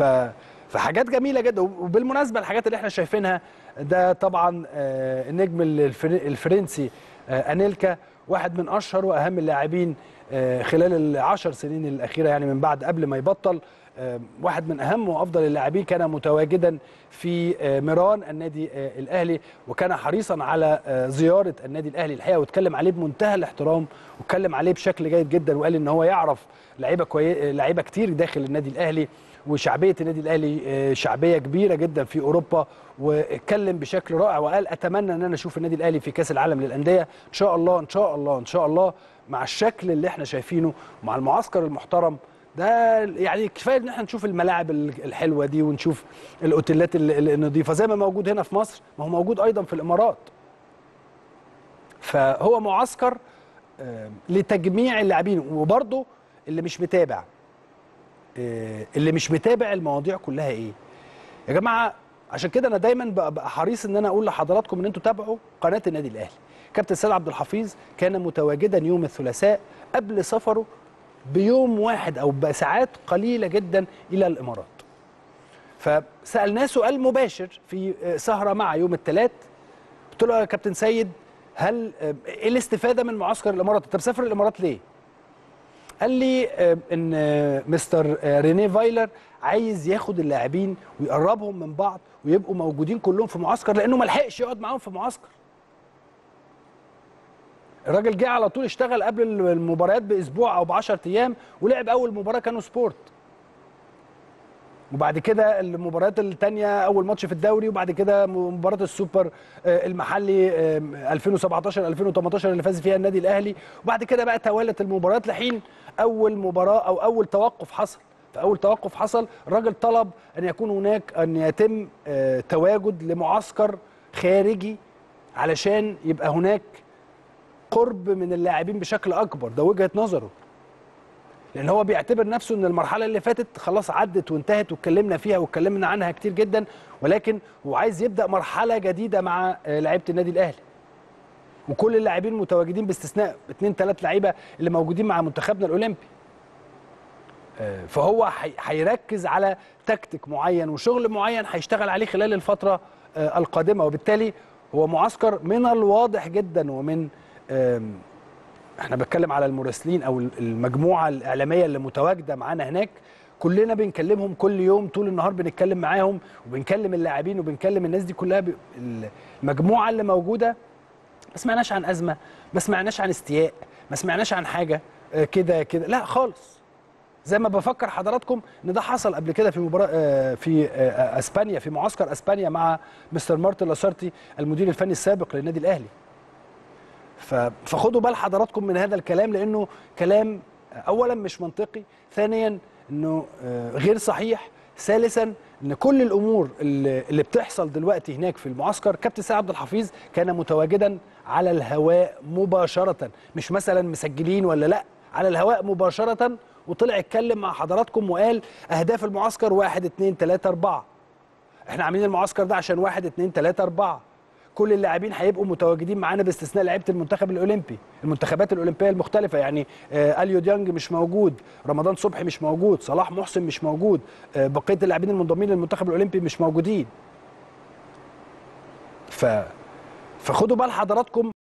ف فحاجات جميله جدا وبالمناسبه الحاجات اللي احنا شايفينها ده طبعا آه، النجم الفر- الفرنسي آه، انيلكا واحد من اشهر واهم اللاعبين آه، خلال العشر سنين الاخيره يعني من بعد قبل ما يبطل آه، واحد من اهم وافضل اللاعبين كان متواجدا في آه، ميران النادي آه، الاهلي وكان حريصا على آه، زياره النادي الاهلي الحقيقه واتكلم عليه بمنتهى الاحترام واتكلم عليه بشكل جيد جدا وقال ان هو يعرف لعيبه كوي... لعيبه كتير داخل النادي الاهلي وشعبيه النادي الاهلي آه، شعبيه كبيره جدا في اوروبا واتكلم بشكل رائع وقال اتمنى ان انا اشوف النادي الاهلي في كاس العالم للانديه ان شاء الله ان شاء الله ان شاء الله مع الشكل اللي احنا شايفينه ومع المعسكر المحترم ده يعني كفايه ان احنا نشوف الملاعب ال- الحلوه دي ونشوف الاوتيلات ال- ال- النظيفه زي ما موجود هنا في مصر ما هو موجود ايضا في الامارات فهو معسكر آه، لتجميع اللاعبين وبرضه اللي مش متابع آه، اللي مش متابع المواضيع كلها ايه يا جماعه عشان كده انا دايما ببقى حريص ان انا اقول لحضراتكم ان انتوا تابعوا قناه النادي الاهلي كابتن سيد عبد الحفيظ كان متواجدا يوم الثلاثاء قبل سفره بيوم واحد او بساعات قليله جدا الى الامارات فسالناه سؤال مباشر في آه، سهره مع يوم الثلاث قلت له يا كابتن سيد هل آه، ايه الاستفاده من معسكر الامارات انت مسافر الامارات ليه قال لي آه، ان آه، مستر آه، رينيه فايلر عايز ياخد اللاعبين ويقربهم من بعض ويبقوا موجودين كلهم في معسكر لانه ما لحقش يقعد معاهم في معسكر الراجل جه على طول اشتغل قبل المباريات باسبوع او ب 10 ايام ولعب اول مباراه كانوا سبورت وبعد كده المباريات الثانيه اول ماتش في الدوري وبعد كده مباراه السوبر آه، المحلي آه، 2017 2018 اللي فاز فيها النادي الاهلي وبعد كده بقى توالت المباريات لحين اول مباراه او اول توقف حصل فاول توقف حصل الراجل طلب ان يكون هناك ان يتم آه، تواجد لمعسكر خارجي علشان يبقى هناك قرب من اللاعبين بشكل اكبر ده وجهه نظره لان هو بيعتبر نفسه ان المرحله اللي فاتت خلاص عدت وانتهت واتكلمنا فيها واتكلمنا عنها كتير جدا ولكن هو عايز يبدا مرحله جديده مع آه، لعيبه النادي الاهلي وكل اللاعبين متواجدين باستثناء اثنين ثلاث لعيبه اللي موجودين مع منتخبنا الاولمبي آه، فهو هي- هيركز على تكتيك معين وشغل معين هيشتغل عليه خلال الفتره آه، القادمه وبالتالي هو معسكر من الواضح جدا ومن آم، احنا بتكلم على المراسلين او المجموعه الاعلاميه اللي متواجده معانا هناك كلنا بنكلمهم كل يوم طول النهار بنتكلم معاهم وبنكلم اللاعبين وبنكلم الناس دي كلها ب... المجموعه اللي موجوده ما سمعناش عن ازمه ما سمعناش عن استياء ما سمعناش عن حاجه آه، كده كده لا خالص زي ما بفكر حضراتكم ان ده حصل قبل كده في مباراه آه، في آه، اسبانيا في معسكر اسبانيا مع مستر مارتن لاسارتي المدير الفني السابق للنادي الاهلي ف- فخدوا بال حضراتكم من هذا الكلام لانه كلام اولا مش منطقي ثانيا انه آه، غير صحيح ثالثا ان كل الامور اللي اللي بتحصل دلوقتي هناك في المعسكر كابتن سيد عبد الحفيظ كان متواجدا على الهواء مباشره مش مثلا مسجلين ولا لا على الهواء مباشره وطلع اتكلم مع حضراتكم وقال اهداف المعسكر واحد اتنين تلاته اربعه احنا عاملين المعسكر ده عشان واحد اتنين تلاته اربعه كل اللاعبين هيبقوا متواجدين معانا باستثناء لعيبه المنتخب الاولمبي المنتخبات الاولمبيه المختلفه يعني آه اليو ديانج مش موجود رمضان صبحي مش موجود صلاح محسن مش موجود آه بقيه اللاعبين المنضمين للمنتخب الاولمبي مش موجودين ف فخدوا بال حضراتكم